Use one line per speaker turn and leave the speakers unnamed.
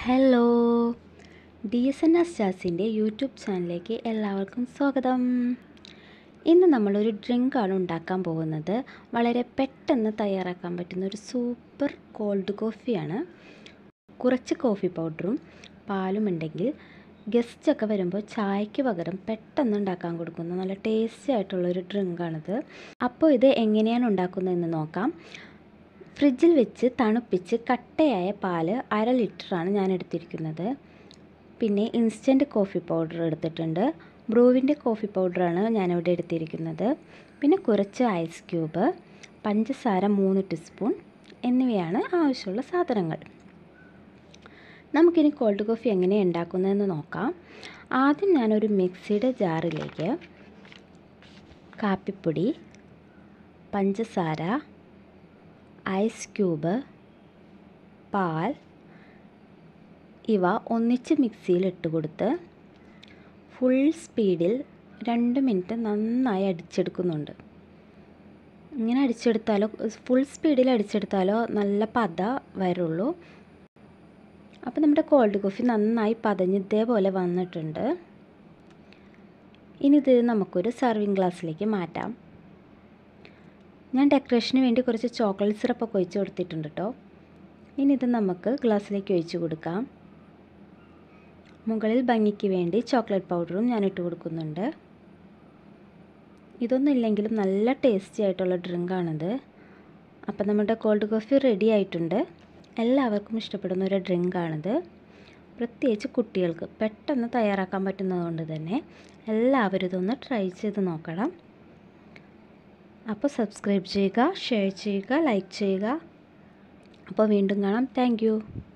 hello D S N S ജാസിൻ്റെ YouTube ചാനലിലേക്ക് എല്ലാവർക്കും സ്വാഗതം ഇന്ന് നമ്മളൊരു ഡ്രിങ്കാണ് ഉണ്ടാക്കാൻ പോകുന്നത് വളരെ പെട്ടെന്ന് തയ്യാറാക്കാൻ പറ്റുന്ന ഒരു സൂപ്പർ കോൾഡ് കോഫിയാണ് കുറച്ച് കോഫി പൗഡറും പാലും ഉണ്ടെങ്കിൽ ഗസ്റ്റൊക്കെ വരുമ്പോൾ ചായക്ക് പകരം പെട്ടെന്ന് ഉണ്ടാക്കാൻ കൊടുക്കുന്ന നല്ല ടേസ്റ്റി ആയിട്ടുള്ളൊരു ഡ്രിങ്കാണിത് അപ്പോൾ ഇത് എങ്ങനെയാണ് ഉണ്ടാക്കുന്നതെന്ന് നോക്കാം ഫ്രിഡ്ജിൽ വെച്ച് തണുപ്പിച്ച് കട്ടയായ പാല് അര ലിറ്ററാണ് ഞാൻ എടുത്തിരിക്കുന്നത് പിന്നെ ഇൻസ്റ്റൻറ്റ് കോഫി പൗഡർ എടുത്തിട്ടുണ്ട് ബ്രൂവിൻ്റെ കോഫി പൗഡറാണ് ഞാനിവിടെ എടുത്തിരിക്കുന്നത് പിന്നെ കുറച്ച് ഐസ് ക്യൂബ് പഞ്ചസാര മൂന്ന് ടീസ്പൂൺ എന്നിവയാണ് ആവശ്യമുള്ള സാധനങ്ങൾ നമുക്കിനി കോൾഡ് കോഫി എങ്ങനെയാണ് ഉണ്ടാക്കുന്നതെന്ന് നോക്കാം ആദ്യം ഞാനൊരു മിക്സിയുടെ ജാറിലേക്ക് കാപ്പിപ്പൊടി പഞ്ചസാര ഐസ് ക്യൂബ് പാൽ ഇവ ഒന്നിച്ച് മിക്സിയിൽ ഇട്ട് കൊടുത്ത് ഫുൾ സ്പീഡിൽ രണ്ട് മിനിറ്റ് നന്നായി അടിച്ചെടുക്കുന്നുണ്ട് ഇങ്ങനെ അടിച്ചെടുത്താലോ ഫുൾ സ്പീഡിൽ അടിച്ചെടുത്താലോ നല്ല പത വരുള്ളൂ അപ്പോൾ നമ്മുടെ കോൾഡ് കോഫി നന്നായി പതഞ്ഞ് ഇതേപോലെ വന്നിട്ടുണ്ട് ഇനി ഇത് നമുക്കൊരു സർവിങ് ഗ്ലാസ്സിലേക്ക് മാറ്റാം ഞാൻ ഡെക്കറേഷന് വേണ്ടി കുറച്ച് ചോക്ലേറ്റ് സിറപ്പൊക്കെ ഒഴിച്ച് കൊടുത്തിട്ടുണ്ട് കേട്ടോ ഇനി ഇത് നമുക്ക് ഗ്ലാസ്സിലേക്ക് ഒഴിച്ച് കൊടുക്കാം മുകളിൽ ഭംഗിക്ക് വേണ്ടി ചോക്ലേറ്റ് പൗഡറും ഞാൻ ഇട്ട് കൊടുക്കുന്നുണ്ട് ഇതൊന്നും ഇല്ലെങ്കിലും നല്ല ടേസ്റ്റി ആയിട്ടുള്ള ഡ്രിങ്കാണിത് അപ്പം നമ്മുടെ കോൾഡ് കോഫി റെഡി ആയിട്ടുണ്ട് എല്ലാവർക്കും ഇഷ്ടപ്പെടുന്ന ഒരു ഡ്രിങ്കാണിത് പ്രത്യേകിച്ച് കുട്ടികൾക്ക് പെട്ടെന്ന് തയ്യാറാക്കാൻ പറ്റുന്നതുകൊണ്ട് തന്നെ എല്ലാവരും ഇതൊന്ന് ട്രൈ ചെയ്ത് നോക്കണം അപ്പോൾ സബ്സ്ക്രൈബ് ചെയ്യുക ഷെയർ ചെയ്യുക ലൈക്ക് ചെയ്യുക അപ്പോൾ വീണ്ടും കാണാം താങ്ക്